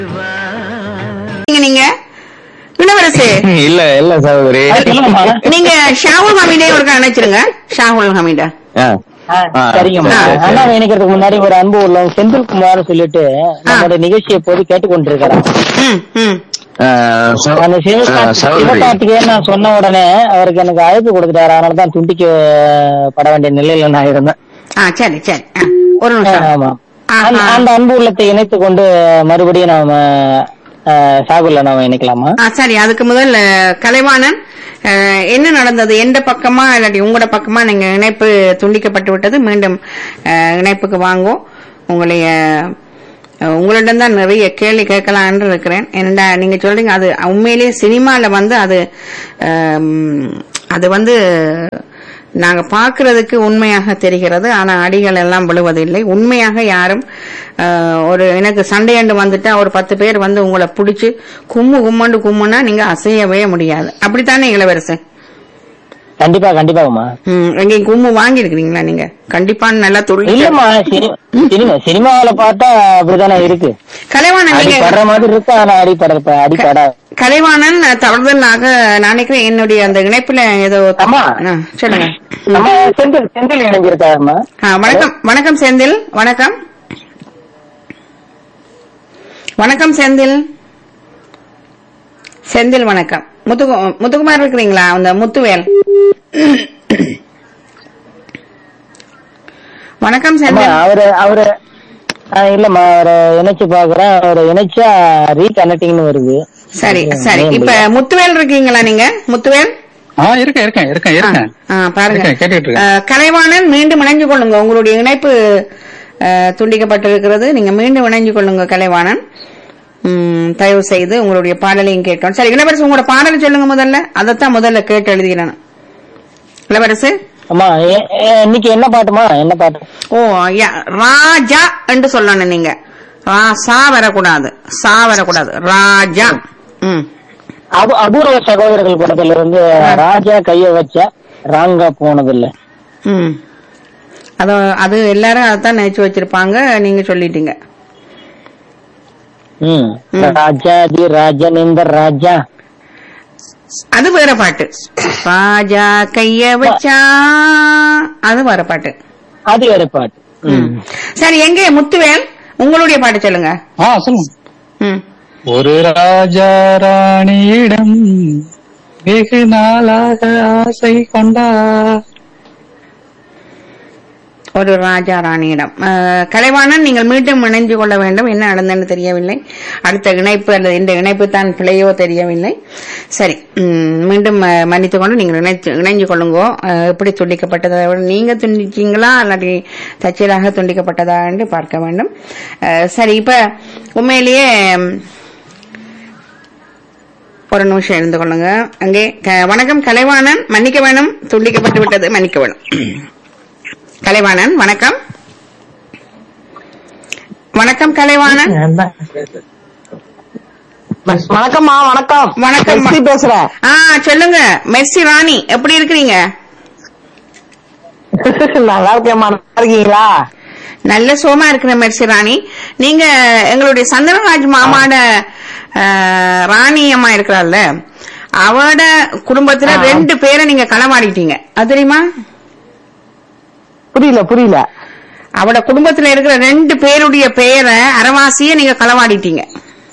நீங்க நீங்க இளவரசு இல்ல இல்ல சகோதரி சொல்லுங்கம்மா நீங்க ஷாகுல் ஹமீடே ஒரு அணைச்சிருங்க ஷாகுல் ஹமீடா ஆ. ஆ, ஆ, சரிங்கம்மா ஆ, சரி, சரி. அண்ணா நினைக்கிறதுக்கு முன்னாடி ஒரு அன்பு உள்ளவங்க செந்தில் குமார் சொல்லிட்டு நம்மளோட நிகழ்ச்சியை போது கேட்டுக்கொண்டிருக்கிறார் ம் ம் ஆ, ச- அந்த ஆ, சிவகா- சகோதரி சிவகார்த்திகேயன் நான் சொன்ன உடனே அவருக்கு எனக்கு அழைப்பு கொடுத்துட்டாரு அதனால தான் துண்டிக்கப்பட வேண்டிய நிலையில நான் இருந்தேன் ஆ சரி சரி ஆ, ஒரு நிமிஷம் ஆமா ஆஹா. அந்த- அந்த அன்பு உள்ளத்தை இணைத்து கொண்டு மறுபடியும் நாம சாகுல நாம இணைக்கலாமா ஆ சரி அதுக்கு முதல் அஹ், கலைவாணன் அஹ், என்ன நடந்தது எந்த பக்கமா இல்லாட்டி உங்களோட பக்கமா நீங்க இணைப்பு துண்டிக்கப்பட்டு விட்டது மீண்டும் அஹ், இணைப்புக்கு வாங்கும் உங்களுடைய அஹ், உங்களிடம் தான் நிறைய கேள்வி கேட்கலாம்னு இருக்கிறேன் என்னடா நீங்க சொல்றீங்க அது உண்மையிலேயே சினிமால வந்து அது அம், அது வந்து நாங்க பார்க்கிறதுக்கு உண்மையாக தெரிகிறது ஆனா அடிகள் எல்லாம் விழுவதில்லை உண்மையாக யாரும் அஹ், ஒரு எனக்கு சண்டையாண்டு வந்துட்டா ஒரு பத்து பேர் வந்து உங்களை பிடிச்சு கும்மு கும்மண்டு கும்முனா நீங்க அசையவே முடியாது அப்படித்தானே இளவரசன் கண்டிப்பா கண்டிப்பாங்கம்மா ம், எங்கேயும் கும்மு வாங்கி இருக்கிறீங்களா நீங்க கண்டிப்பான்னு நல்லா துள்ளி இல்லம்மா சினி- சினிமா சினிமாவில பார்த்தா அப்படிதானே இருக்கு கலைவாணன் அடி நீங்க படுற மாதிரி இருக்கு ஆனா அடி படுற அடிப்படா கலைவாணன் தவறுதலாக நான் நினைக்கிறேன் என்னுடைய அந்த இணைப்புல ஏதோ அம்மா. ஆ, சொல்லுங்க நம்ம செந்தில் செந்தில் இணைஞ்சிருக்காருமா ஆ, வணக்கம் வணக்கம் செந்தில் வணக்கம் வணக்கம் செந்தில் செந்தில் வணக்கம் முத்து முத்துக்குமார் இருக்கிறீங்களா அந்த முத்துவேல் வணக்கம் அம்மா செந்தில் அவரு அவரு ஆ, இல்லம்மா அவரை இணைச்சு பாக்குறேன் அவரை இணைச்சா ரீகனெக்டிங்னு வருது சரி சரி இப்ப முத்துவேல் இருக்கீங்களா நீங்க முத்துவேல் ஆ இருக்கேன் இருக்கேன் இருக்கேன் இருக்கேன் ஆ, பாருங்க இருக்கேன், கேட்டுட்டு இருக்கேன். ஆ, கலைவாணன் மீண்டும் இணைஞ்சு கொள்ளுங்க உங்களுடைய இணைப்பு ஆ, துண்டிக்கப்பட்டிருக்கிறது நீங்க மீண்டும் இணைஞ்சு கொள்ளுங்க கலைவாணன் ம், தயவு செய்து உங்களுடைய பாடலையும் கேட்டோம் சரி இளவரசு உங்களோட பாடலை சொல்லுங்க முதல்ல அதைத்தான் முதல்ல கேட்டு எழுதிக்கிறேன் இளவரசு அம்மா எ- எ- இன்னைக்கு என்ன பாட்டுமா என்ன பாட்டு ஓ யா, ராஜா என்று சொல்லணும் நீங்க ரா- சா வரக்கூடாது சா வரக்கூடாது ராஜா ம் அபு அபூர்வ சகோதரர்கள் படத்துல இருந்து ராஜா கைய வச்ச ராங்கா போனதில்ல ம் அது அது எல்லாரும் அதான் நினைச்சு வச்சிருப்பாங்க நீங்க சொல்லிட்டீங்க ம் ம். ராஜாதி ராஜன் இந்த ராஜா அது வேற பாட்டு ராஜா கைய வச்சா அது வேற பாட்டு அது வேற பாட்டு ம். சரி எங்க முத்துவேல் உங்களுடைய பாட்டு சொல்லுங்க ஆ சொல்லுங்க ம் ஒரு ராஜா ராணியிடம் வெகு நாளாக ஆசை கொண்டார் ஒரு ராஜா ராணியிடம் அஹ், கலைவாணன் நீங்கள் மீண்டும் இணைஞ்சு கொள்ள வேண்டும் என்ன நடந்ததுன்னு தெரியவில்லை அடுத்த இணைப்பு அல்லது இந்த இணைப்பு தான் பிழையோ தெரியவில்லை சரி ம், மீண்டும் அஹ், மன்னித்துக் கொண்டு நீங்கள் இணைச்சு இணைஞ்சு கொள்ளுங்கோ அஹ், எப்படி துண்டிக்கப்பட்டதா நீங்க துண்டிச்சீங்களா இல்லாட்டி தற்செயலாக துண்டிக்கப்பட்டதா என்று பார்க்க வேண்டும் அஹ், சரி இப்ப உண்மையிலேயே ம், ஒரு நிமிஷம் இருந்து கொள்ளுங்க அங்கே க- வணக்கம் கலைவாணன் மன்னிக்க வேணும் துண்டிக்கப்பட்டு விட்டது மன்னிக்க வேணும் கலைவாணன் வணக்கம் வணக்கம் கலைவாணன் வணக்கம்மா வணக்கம் வணக்கம். மெர்சி பேசுறேன் ஆ சொல்லுங்க மெர்சி ராணி எப்படி இருக்கிறீங்க நல்லா இருக்கேம்மா நல்லா இருக்கீங்களா நல்ல சோமா இருக்கிற மெர்சி ராணி நீங்க எங்களுடைய சந்தனராஜ் மாமாட ஆ, ராணி அம்மா இருக்கிறாள்ல அவட குடும்பத்துல ஆ. ரெண்டு பேரை நீங்க களவாடிட்டீங்க அது தெரியுமா புரியல புரியல அவட குடும்பத்துல இருக்கிற ரெண்டு பேருடைய பெயரை அரவாசிய நீங்க களவாடிட்டீங்க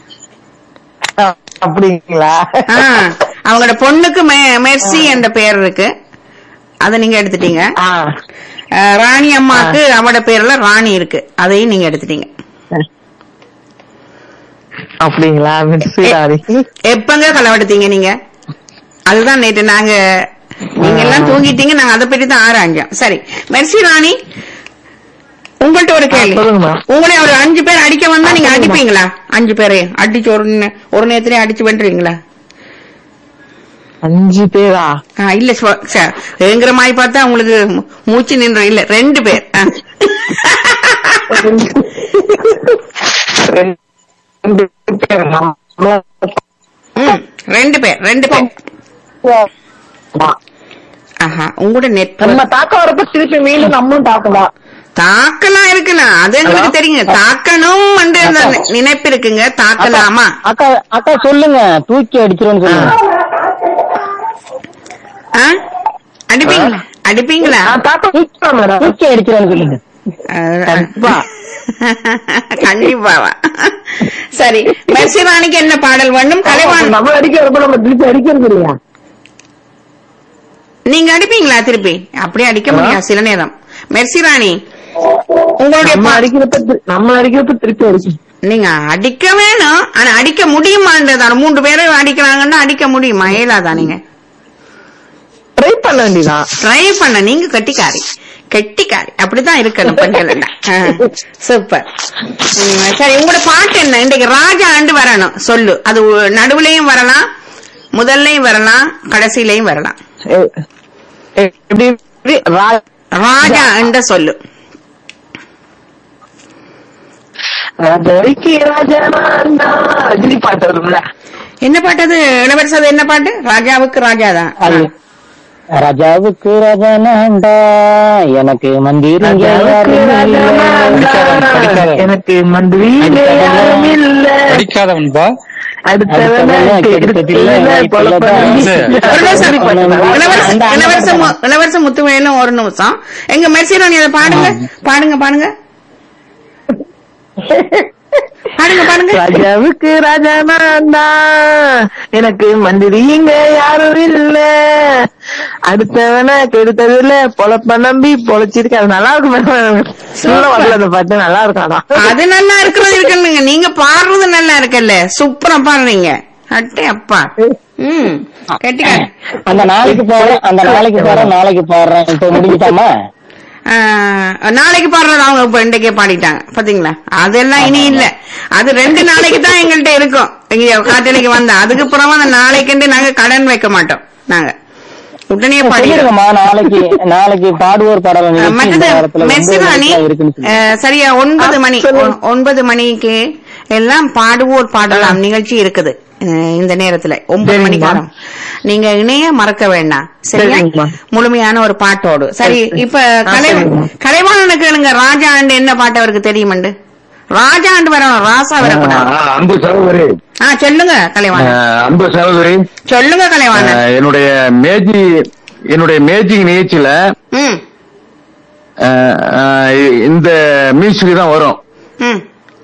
அப்படிங்களா ஆ, அவங்களோட பொண்ணுக்கு மெ- மெர்சி என்ற பெயர் இருக்கு அதை நீங்க எடுத்துட்டீங்க ஆ. அஹ், ராணி அம்மாக்கு அவட பேர்ல ராணி இருக்கு அதையும் நீங்க எடுத்துட்டீங்க அப்படிங்களா மெர்சி ராணி எப்பங்க களவெடுத்தீங்க நீங்க அதுதான் நேற்று நாங்க நீங்க எல்லாம் தூங்கிட்டீங்க நாங்க அதை பற்றி தான் ஆராய்ஞ்சோம் சரி மெர்சி ராணி உங்கள்ட்ட ஒரு கேள்வி ஆ, சொல்லுங்கம்மா. உங்களை ஒரு அஞ்சு பேர் அடிக்க வந்தா ஆ, நீங்க சொல்லுங்கம்மா. அடிப்பீங்களா அஞ்சு பேரையும் அடிச்சு ஒரு நே- ஒரு நேரத்திலே அடிச்சு வென்றுவீங்களா அஞ்சு பேரா ஆ, இல்ல சொ- ச- ஏங்குற மாதிரி பார்த்தா உங்களுக்கு மூ- மூச்சு நின்ற இல்ல ரெண்டு பேர் ஆ. ரெண்டு பேர் ம், ரெண்டு பேர் ரெண்டு பேர் ஆஹா உங்களோட நெட் நம்ம தாக்க வரப்ப திருப்பி மீண்டும் நம்மளும் தாக்கலாம் தாக்கலாம் இருக்கலாம் அது எங்களுக்கு தெரியுங்க தாக்கணும் அந்த நி- நினைப்பு இருக்குங்க தாக்கலாமா அக்கா அக்கா சொல்லுங்க தூக்கி அடிச்சிருன்னு சொல்லுங்க ஆ? அடிப்பீங்களா அடிப்பீங்களா தூக்கி அடிச்சிருன்னு சொல்லுங்க கண்டிப்பா கண்டிப்பாவா சரி மெர்சிராணிக்கு என்ன பாடல் வேண்டும் கலைவாணன் நம்ம அடிக்கிறப்ப நம்ம திருப்பி அடிக்கிறது இல்லையா நீங்க அடிப்பீங்களா திருப்பி அப்படியே அடிக்க முடியாது சில நேரம் மெர்சிராணி உங்களுடைய நம்ம பா- அடிக்கிறப்ப திரு- நம்ம அடிக்கிறப்ப திருப்பி அடிக்கும் நீங்க அடிக்க வேணும் ஆனா அடிக்க முடியுமான்றதான மூன்று பேரும் அடிக்கிறாங்கன்னா அடிக்க முடியுமா இயலாதா நீங்க ட்ரை பண்ண வேண்டியதான் ட்ரை பண்ண நீங்க கெட்டிக்காரி கெட்டிக்காரி அப்படித்தான் இருக்கணும் பெண்கள் எல்லாம். ஆ, சூப்பர் ம், சரி உங்களோட பாட்டு என்ன இன்றைக்கு ராஜா ஆண்டு வரணும் சொல்லு அது உ- நடுவுலயும் வரலாம் முதல்லையும் வரலாம் கடைசியிலையும் வரலாம் எ- எ- எப்படி எப்படி? ரா- ராஜா என்ற சொல்லு ராஜாவுக்கு ராஜா நான் தான். ரஜினி பாட்டு வரும்ல என்ன பாட்டு அது இளவரசு அது என்ன பாட்டு ராஜாவுக்கு ராஜா தான் அது ராஜாவுக்கு ராஜா நான்டா எனக்கு மந்திரிங்க ராஜாவுக்கு யாரும் ராஜா நான் இல்லை. தான். படிக்காத. எனக்கு மந்திரி யாரும் இல்ல படிக்காதவன்பா அடுத்தவன அடுத்தவன கெடுத்ததில்ல, கெடுத்ததில்ல, பொழப்ப சரி. ஒரு நிமிஷம் இளவரச அந்த- அந்த- இளவரச மு- இளவரச முத்துவேலும் ஒரு நிமிஷம் எங்க மெர்சிராணி அதை பாடுங்க பாடுங்க பாடுங்க பாடுங்க பாடுங்க ராஜாவுக்கு ராஜா நான் தான் எனக்கு மந்திரிங்க யாரும் இல்ல அடுத்தவன கெடுத்ததுல பொழப்ப நம்பி பொழைச்சிருக்கு அது நல்லா இருக்கும் மேடம் சொல்ல வரல அந்த பாட்டு நல்லா இருக்கும் அதான் அது நல்லா இருக்கிறது இருக்குல்லுங்க நீங்க பாடுறது நல்லா இருக்குல்ல சூப்பரா பாடுறீங்க அட்டே அப்பா ம் கெட்டிக்கார அந்த நாளைக்கு போறேன் அந்த நாளைக்கு போறேன் நாளைக்கு போடுறேன் இப்ப முடிஞ்சுட்டாமா நாளைக்கு பாடுறது அவங்க இப்ப இன்றைக்கே பாடிட்டாங்க பாத்தீங்களா அதெல்லாம் இனி இல்ல அது ரெண்டு நாளைக்கு தான் எங்கள்கிட்ட இருக்கும் இங்க காட்டலைக்கு வந்தா அதுக்கு அப்புறமா அந்த நாளைக்கு நாங்க கடன் வைக்க மாட்டோம் நாங்க உடனே பாடிடுவோம் சொல்லிருங்கம்மா நாளைக்கு நாளைக்கு பாடுவோர் பாடல் நிகழ்ச்சி இந்த மற்றது வாரத்துல ஒன்பது மெர்சிராணி மணிக்கு இருக்குன்னு சொல்லி. அஹ், சரியா ஒன்பது மணி ஒ- ஒன்பது மணிக்கு எல்லாம் பாடுவோர் பாடலாம் நிகழ்ச்சி இருக்குது அஹ், இந்த நேரத்துல ஒன்பது சரிங்கம்மா. மணிக்காரம் நீங்க இணைய மறக்க வேண்டாம் சரியா சரிங்கம்மா. முழுமையான ஒரு பாட்டோடு சரி இப்ப கலை சரிங்கம்மா. கலைவாணனுக்கு கேளுங்க ராஜா ஆண்டு என்ன பாட்டு அவருக்கு தெரியுமண்டு ராஜா ஆண்டு வரணும் ராசா வரக்கூடாது ஆ, அன்பு சகோதரி ஆ சொல்லுங்க கலைவாணன் ஆ, அன்பு சகோதரி சொல்லுங்க ஆ, கலைவாணன் என்னுடைய மேஜி என்னுடைய மேஜிக் நிகழ்ச்சியில ம் ஆ, ஆ, இந்த மியூசிக் தான் வரும் ம்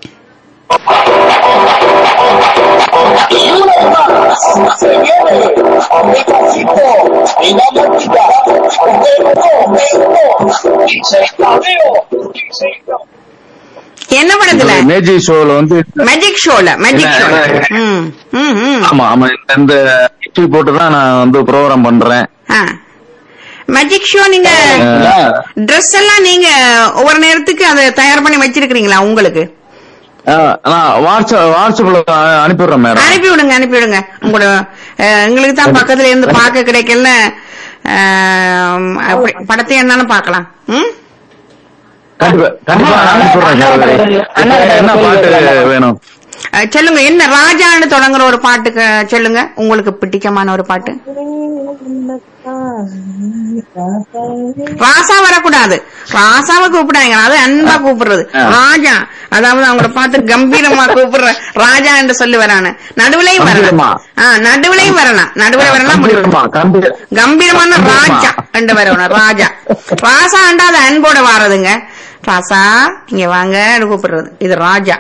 என்ன படத்துல மேஜிக் ஷோல வந்து மேஜிக் ஷோல மேஜிக் ஷோல ம் ம் ம் ஆமா ஆமா இந்த மியூசிக் போட்டு தான் நான் வந்து ப்ரோக்ராம் பண்றேன் ஆ மேஜிக் ஷோ நீங்க ஆ, Dress எல்லாம் நீங்க ஒவ்வொரு நேரத்துக்கு அதை தயார் பண்ணி வச்சிருக்கீங்களா உங்களுக்கு ஆ, நான் வாட்ஸ்அப் வாட்ஸ்அப்ல அனுப்பிடுறேன் மேடம் அனுப்பி விடுங்க அனுப்பி விடுங்க உங்களோட அஹ், எங்களுக்கு தான் பக்கத்துல இருந்து பார்க்க கிடைக்கல அஹ், அப்படி படத்தை என்னன்னு பார்க்கலாம் ம் கண்டிப்பா கண்டிப்பா நான் அனுப்பிடுறேன் சகோதரி. அண்ணா, இப்ப என்ன பாட்டு வேணும் அஹ், சொல்லுங்க என்ன ராஜான்னு தொடங்குற ஒரு பாட்டுக்கு சொல்லுங்க உங்களுக்கு பிடிச்சமான ஒரு பாட்டு ராசா வரக்கூடாது ராசாவை கூப்பிடாங்க அது அன்பா கூப்பிடுறது ராஜா அதாவது அவங்கள பார்த்து கம்பீரமா கூப்பிடுற ராஜா என்று சொல்லி வரானு நடுவுலையும் கம்பீரமா? வரலாம் ஆ நடுவுலையும் வரலாம் நடுவுல வரலாம் முடியும் கம்பீரமா, கம்பீர கம்பீரமான கம்பீரமா. ராஜா என்று வரணும் ராஜா ராசா அண்டா அது அன்போட வாரதுங்க ராசா இங்க வாங்க கூப்பிடுறது இது ராஜா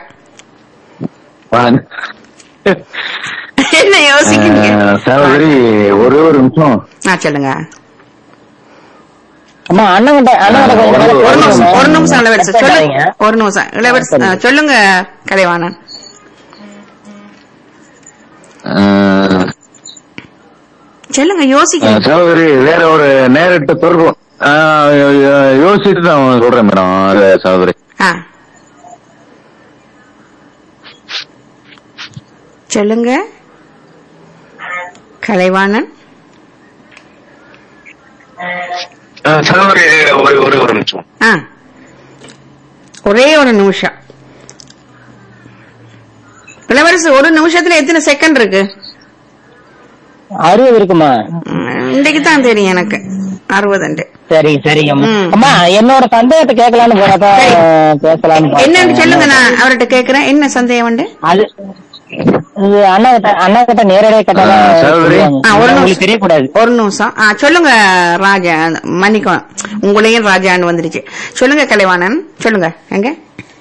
என்ன யோசிக்கிறீங்க ஆ, சகோதரி ஒரே ஒரு நிமிஷம் ஆ சொல்லுங்க அம்மா அண்ணன் கிட்ட அண்ணன் கிட்ட கொஞ்ச நேரம் ஒரு நிமிஷம் பேசுங்க. ஒரு நிமிஷம் இளவரசு சொல்லுங்க பேசாதீங்க. ஒரு நிமிஷம் இளவரசு ஆ, சொல்லுங்க கலைவாணன் ஆ, சொல்லுங்க யோசிக்க ஆ, சகோதரி வேற ஒரு நேரிட்ட தொடர்பு ஆ, யோசிச்சுட்டு நான் சொல்றேன் மேடம் அது சகோதரி ஆ சொல்லுங்க கலைவாணன் ஆ, சகோதரி ஒரு ஒரு ஒரு நிமிஷம் ஆ ஒரே ஒரு நிமிஷம் இளவரசு ஒரு நிமிஷத்துல எத்தனை செகண்ட் இருக்கு அறுபது இருக்குமா ம், இன்னைக்கு தான் தெரியும் எனக்கு அறுபதுண்டு சரிங்க சரிங்க அம்மா. ம். அம்மா என்னோட சந்தேகத்தை கேட்கலான்னு போனப்ப சரி. பேசலாம்னு பார்த்தேன். என்னன்னு சொல்லுங்க நான் அவர்கிட்ட கேக்குறேன் என்ன சந்தேகம் உண்டு அது இது அண்ணா கிட்ட அண்ணா கிட்ட நேரடியாக ஆ, சகோதரி. கேட்டாலும் ஆ, ஒரு உங்களுக்கு நிமிஷம். தெரியக்கூடாது ஒரு நிமிஷம் ஆ சொல்லுங்க ராஜா மன்னிக்கும் உங்களையும் ராஜான்னு வந்துருச்சு சொல்லுங்க கலைவாணன் சொல்லுங்க எங்க